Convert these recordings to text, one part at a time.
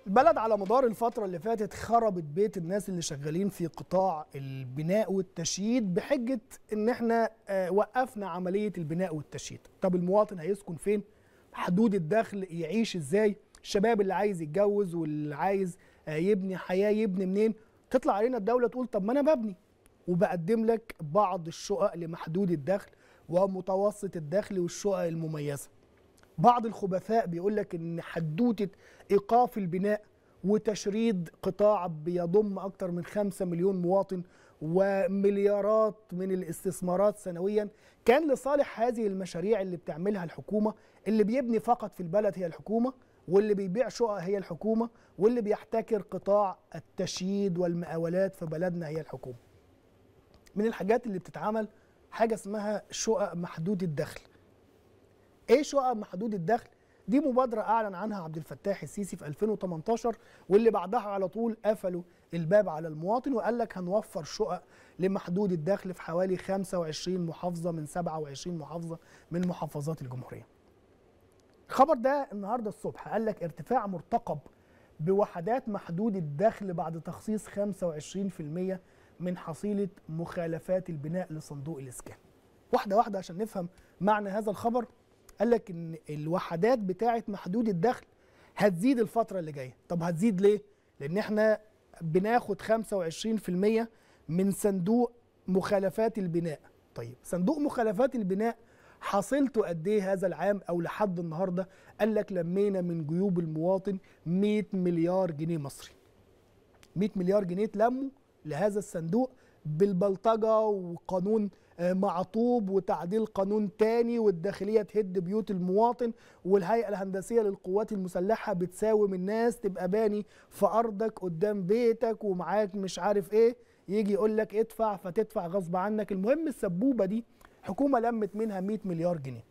البلد على مدار الفترة اللي فاتت خربت بيت الناس اللي شغالين في قطاع البناء والتشييد بحجة ان احنا آه، وقفنا عملية البناء والتشييد طب المواطن هيسكن فين حدود الدخل يعيش ازاي الشباب اللي عايز يتجوز واللي عايز آه، يبني حياة يبني منين تطلع علينا الدولة تقول طب ما انا ببني وبقدم لك بعض الشقق لمحدود الدخل ومتوسط الدخل والشقق المميزة بعض الخبثاء بيقول لك ان حدوته ايقاف البناء وتشريد قطاع بيضم اكثر من 5 مليون مواطن ومليارات من الاستثمارات سنويا كان لصالح هذه المشاريع اللي بتعملها الحكومه اللي بيبني فقط في البلد هي الحكومه واللي بيبيع شقق هي الحكومه واللي بيحتكر قطاع التشييد والمقاولات في بلدنا هي الحكومه. من الحاجات اللي بتتعمل حاجه اسمها شقق محدود الدخل. ايه شقق محدود الدخل دي مبادرة أعلن عنها عبد الفتاح السيسي في 2018 واللي بعدها على طول قفلوا الباب على المواطن وقال لك هنوفر شقق لمحدود الدخل في حوالي 25 محافظة من 27 محافظة من محافظات الجمهورية. الخبر ده النهارده الصبح قال لك ارتفاع مرتقب بوحدات محدود الدخل بعد تخصيص 25% من حصيلة مخالفات البناء لصندوق الإسكان. واحدة واحدة عشان نفهم معنى هذا الخبر قال لك ان الوحدات بتاعه محدود الدخل هتزيد الفتره اللي جايه طب هتزيد ليه لان احنا بناخد 25% من صندوق مخالفات البناء طيب صندوق مخالفات البناء حصلته قد ايه هذا العام او لحد النهارده قال لك لمينا من جيوب المواطن 100 مليار جنيه مصري 100 مليار جنيه اتلموا لهذا الصندوق بالبلطجه وقانون آه، معطوب وتعديل قانون تاني والداخليه تهد بيوت المواطن والهيئه الهندسيه للقوات المسلحه بتساوم الناس تبقى باني في ارضك قدام بيتك ومعاك مش عارف ايه يجي يقول لك ادفع فتدفع غصب عنك المهم السبوبه دي حكومه لمت منها 100 مليار جنيه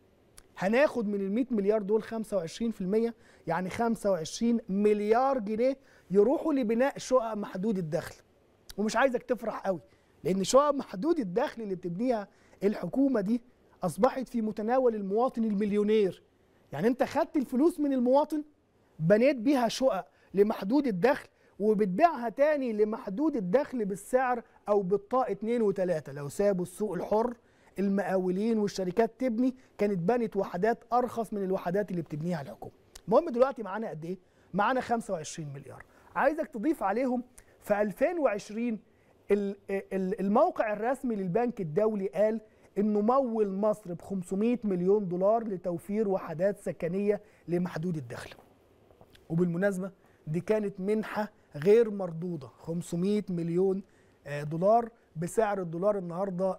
هناخد من ال 100 مليار دول 25% يعني 25 مليار جنيه يروحوا لبناء شقق محدود الدخل ومش عايزك تفرح قوي لان شقق محدود الدخل اللي بتبنيها الحكومه دي اصبحت في متناول المواطن المليونير يعني انت خدت الفلوس من المواطن بنيت بيها شقق لمحدود الدخل وبتبيعها تاني لمحدود الدخل بالسعر او بالطاقه 2 و3 لو سابوا السوق الحر المقاولين والشركات تبني كانت بنت وحدات ارخص من الوحدات اللي بتبنيها الحكومه المهم دلوقتي معانا قد ايه معانا 25 مليار عايزك تضيف عليهم في 2020 ال- ال- الموقع الرسمي للبنك الدولي قال انه مول مصر ب 500 مليون دولار لتوفير وحدات سكنيه لمحدود الدخل. وبالمناسبه دي كانت منحه غير مردوده 500 مليون آه، دولار بسعر الدولار النهارده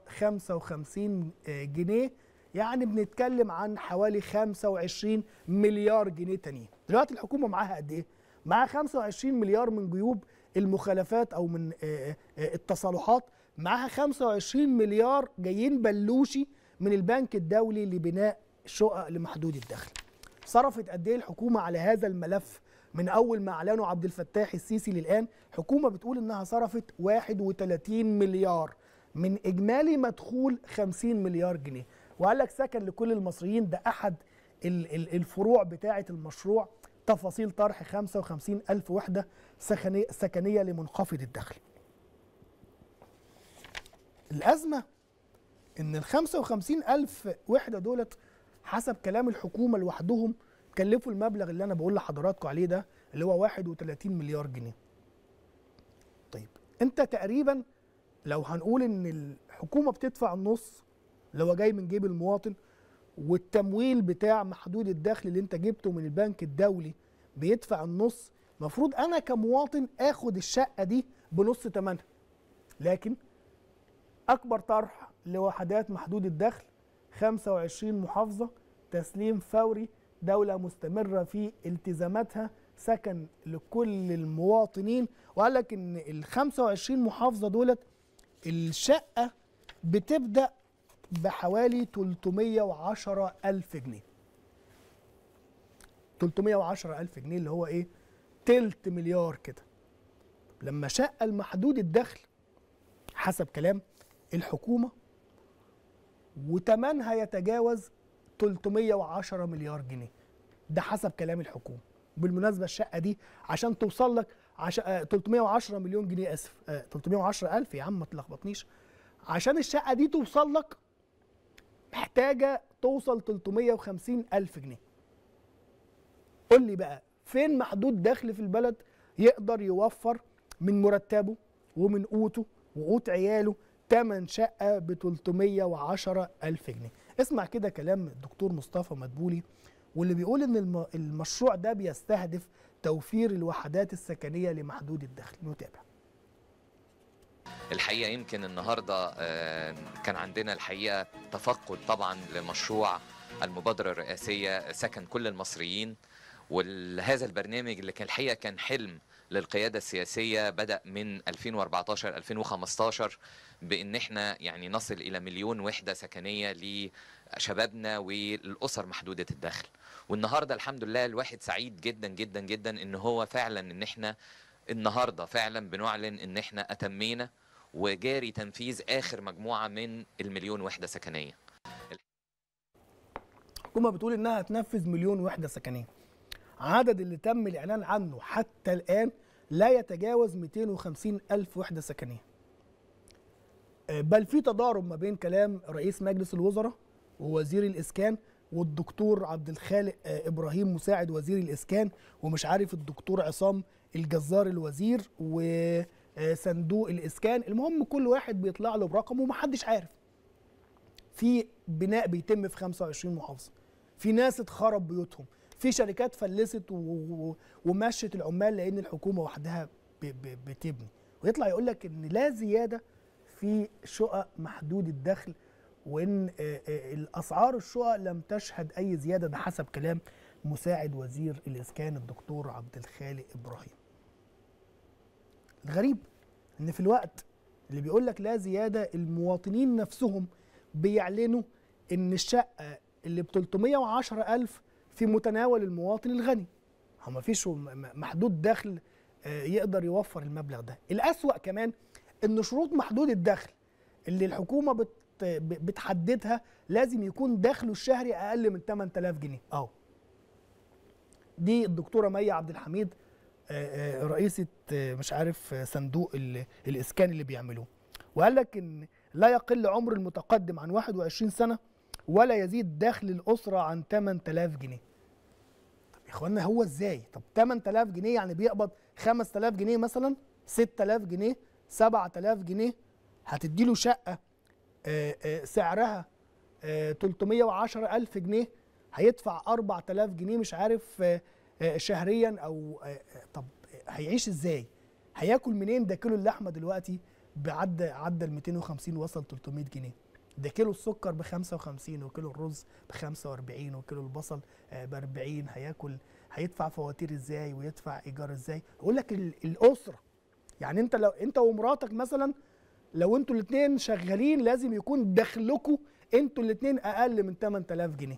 55 آه، جنيه يعني بنتكلم عن حوالي 25 مليار جنيه تانيين. دلوقتي الحكومه معاها قد ايه؟ معاها 25 مليار من جيوب المخالفات او من آه، آه، التصالحات معاها 25 مليار جايين بلوشي من البنك الدولي لبناء شقق لمحدود الدخل صرفت قد ايه الحكومه على هذا الملف من اول ما اعلنوا عبد الفتاح السيسي للان حكومه بتقول انها صرفت 31 مليار من اجمالي مدخول 50 مليار جنيه وقال لك سكن لكل المصريين ده احد ال- ال- الفروع بتاعه المشروع تفاصيل طرح 55 ألف وحدة سكنية, سكنية لمنخفض الدخل الأزمة إن ال 55 ألف وحدة دولت حسب كلام الحكومة لوحدهم كلفوا المبلغ اللي أنا بقول لحضراتكم عليه ده اللي هو 31 مليار جنيه طيب أنت تقريبا لو هنقول إن الحكومة بتدفع النص اللي هو جاي من جيب المواطن والتمويل بتاع محدود الدخل اللي انت جبته من البنك الدولي بيدفع النص المفروض انا كمواطن اخد الشقه دي بنص ثمنها لكن اكبر طرح لوحدات محدود الدخل 25 محافظه تسليم فوري دوله مستمره في التزاماتها سكن لكل المواطنين وقال لك ان ال 25 محافظه دولت الشقه بتبدا بحوالي 310 ألف جنيه 310 ألف جنيه اللي هو إيه تلت مليار كده لما شقة المحدود الدخل حسب كلام الحكومة وتمنها يتجاوز 310 مليار جنيه ده حسب كلام الحكومة بالمناسبه الشقه دي عشان توصل لك عش... آه 310 مليون جنيه اسف آه 310 الف يا عم ما تلخبطنيش عشان الشقه دي توصل لك محتاجه توصل 350 الف جنيه قول لي بقى فين محدود دخل في البلد يقدر يوفر من مرتبه ومن قوته وقوت عياله تمن شقه ب 310 الف جنيه اسمع كده كلام الدكتور مصطفى مدبولي واللي بيقول ان الم- المشروع ده بيستهدف توفير الوحدات السكنيه لمحدود الدخل نتابع الحقيقه يمكن النهارده آه، كان عندنا الحقيقه تفقد طبعا لمشروع المبادره الرئاسيه سكن كل المصريين وهذا البرنامج اللي كان الحقيقه كان حلم للقياده السياسيه بدا من 2014 2015 بان احنا يعني نصل الى مليون وحده سكنيه لشبابنا والاسر محدوده الدخل والنهارده الحمد لله الواحد سعيد جدا جدا جدا ان هو فعلا ان احنا النهارده فعلا بنعلن ان احنا اتمينا وجاري تنفيذ اخر مجموعه من المليون وحده سكنيه الحكومه بتقول انها هتنفذ مليون وحده سكنيه عدد اللي تم الاعلان عنه حتى الان لا يتجاوز 250 الف وحده سكنيه آه، بل في تضارب ما بين كلام رئيس مجلس الوزراء ووزير الاسكان والدكتور عبد الخالق آه، ابراهيم مساعد وزير الاسكان ومش عارف الدكتور عصام الجزار الوزير وصندوق الاسكان المهم كل واحد بيطلع له برقم ومحدش عارف في بناء بيتم في 25 محافظه في ناس اتخرب بيوتهم في شركات فلست و- و- ومشت العمال لان الحكومه وحدها ب- ب- بتبني ويطلع يقول لك ان لا زياده في شقق محدود الدخل وان آه، آه، الاسعار الشقق لم تشهد اي زياده ده حسب كلام مساعد وزير الاسكان الدكتور عبد الخالق ابراهيم الغريب ان في الوقت اللي بيقول لك لا زياده المواطنين نفسهم بيعلنوا ان الشقه اللي ب 310 الف في متناول المواطن الغني هو ما فيش محدود دخل آه، يقدر يوفر المبلغ ده الأسوأ كمان ان شروط محدود الدخل اللي الحكومه بت ب- بتحددها لازم يكون دخله الشهري اقل من 8000 جنيه اهو دي الدكتوره مي عبد الحميد آه، آه، رئيسه آه، مش عارف آه، صندوق ال- الاسكان اللي بيعملوه وقال لك ان لا يقل عمر المتقدم عن 21 سنه ولا يزيد دخل الاسره عن 8000 جنيه طب يا اخوانا هو ازاي طب 8000 جنيه يعني بيقبض 5000 جنيه مثلا 6000 جنيه 7000 جنيه هتدي له شقه آه، آه، سعرها آه، 310 ألف جنيه هيدفع 4000 جنيه مش عارف آه، آه، شهريا او آه، آه، طب هيعيش ازاي هياكل منين ده كيلو اللحمه دلوقتي بعد عدى ال 250 وصل 300 جنيه ده كيلو السكر ب 55 وكيلو الرز ب 45 وكيلو البصل ب 40 هياكل هيدفع فواتير ازاي ويدفع ايجار ازاي يقول لك ال- الاسره يعني انت لو انت ومراتك مثلا لو انتوا الاثنين شغالين لازم يكون دخلكم انتوا الاثنين اقل من 8000 جنيه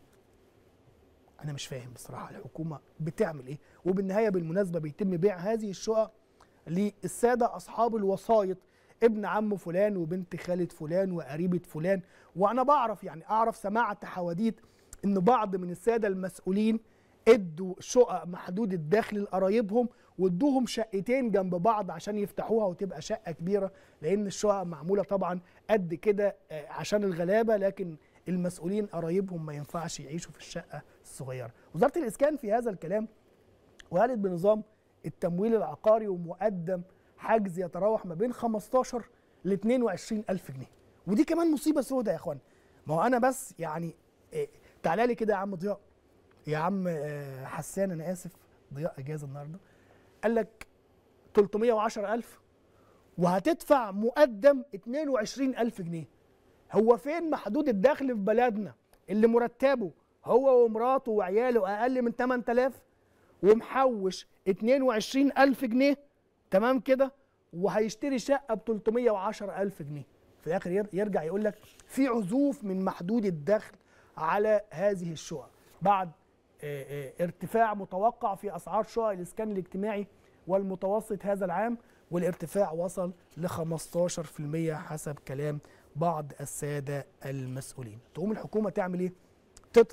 انا مش فاهم بصراحه الحكومه بتعمل ايه وبالنهايه بالمناسبه بيتم بيع هذه الشقق للساده اصحاب الوسايط ابن عم فلان وبنت خالة فلان وقريبة فلان وانا بعرف يعني اعرف سمعت حواديت ان بعض من الساده المسؤولين ادوا شقق محدود الدخل لقرايبهم وادوهم شقتين جنب بعض عشان يفتحوها وتبقى شقه كبيره لان الشقق معموله طبعا قد كده آه، عشان الغلابه لكن المسؤولين قرايبهم ما ينفعش يعيشوا في الشقه الصغيره. وزاره الاسكان في هذا الكلام وقالت بنظام التمويل العقاري ومقدم حجز يتراوح ما بين 15 ل 22 الف جنيه ودي كمان مصيبه سوداء يا اخوان ما هو انا بس يعني إيه تعالى لي كده يا عم ضياء يا عم آه، حسان انا اسف ضياء اجازه النهارده قال لك 310 الف وهتدفع مقدم 22 الف جنيه هو فين محدود الدخل في بلدنا اللي مرتبه هو ومراته وعياله اقل من 8000 ومحوش 22 الف جنيه تمام كده وهيشتري شقه ب 310 الف جنيه في الاخر ير- يرجع يقول لك في عزوف من محدود الدخل على هذه الشقق بعد آه، آه، ارتفاع متوقع في اسعار شقق الاسكان الاجتماعي والمتوسط هذا العام والارتفاع وصل ل 15% حسب كلام بعض الساده المسؤولين تقوم الحكومه تعمل ايه تطرح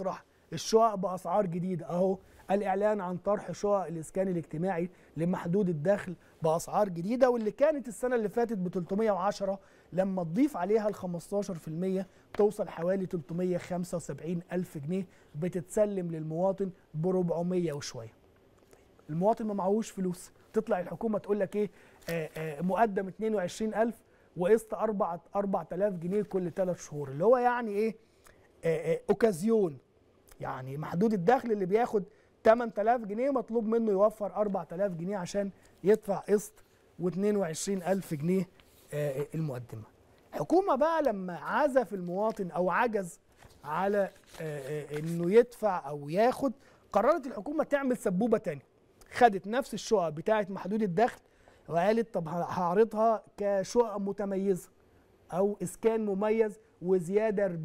الشقق باسعار جديده اهو الاعلان عن طرح شقق الاسكان الاجتماعي لمحدود الدخل باسعار جديده واللي كانت السنه اللي فاتت ب 310 لما تضيف عليها ال 15% توصل حوالي 375 الف جنيه بتتسلم للمواطن ب 400 وشويه المواطن ما معهوش فلوس تطلع الحكومه تقول لك ايه آآ آآ مقدم 22000 وقسط 4 4000 جنيه كل 3 شهور اللي هو يعني ايه آآ اوكازيون يعني محدود الدخل اللي بياخد 8000 جنيه مطلوب منه يوفر 4000 جنيه عشان يدفع قسط و22000 جنيه المقدمه الحكومه بقى لما عزف المواطن او عجز على انه يدفع او ياخد قررت الحكومه تعمل سبوبه تانية خدت نفس الشقق بتاعه محدود الدخل وقالت طب هعرضها كشقق متميزه او اسكان مميز وزياده 40%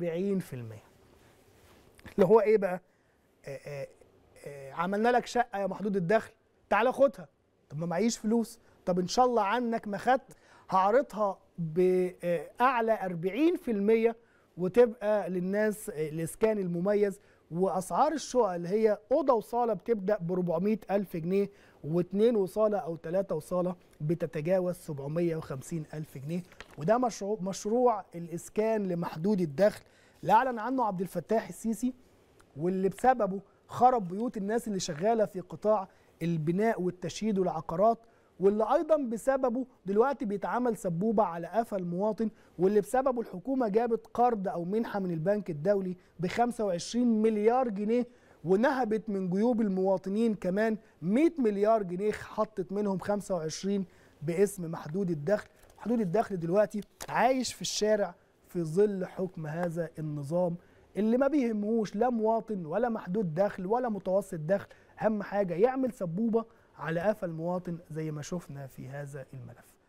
اللي هو ايه بقى آآ آآ عملنا لك شقه يا محدود الدخل تعالى خدها طب ما معيش فلوس طب ان شاء الله عنك ما خدت هعرضها باعلى 40% وتبقى للناس الاسكان المميز واسعار الشقق اللي هي اوضه وصاله بتبدا ب 400 الف جنيه واثنين وصاله او ثلاثه وصاله بتتجاوز 750 الف جنيه وده مشروع مشروع الاسكان لمحدود الدخل اللي اعلن عنه عبد الفتاح السيسي واللي بسببه خرب بيوت الناس اللي شغاله في قطاع البناء والتشييد والعقارات واللي ايضا بسببه دلوقتي بيتعمل سبوبه على قفا المواطن واللي بسببه الحكومه جابت قرض او منحه من البنك الدولي ب 25 مليار جنيه ونهبت من جيوب المواطنين كمان 100 مليار جنيه حطت منهم 25 باسم محدود الدخل محدود الدخل دلوقتي عايش في الشارع في ظل حكم هذا النظام اللي ما بيهمهوش لا مواطن ولا محدود دخل ولا متوسط دخل اهم حاجه يعمل سبوبه على قفا المواطن زي ما شفنا في هذا الملف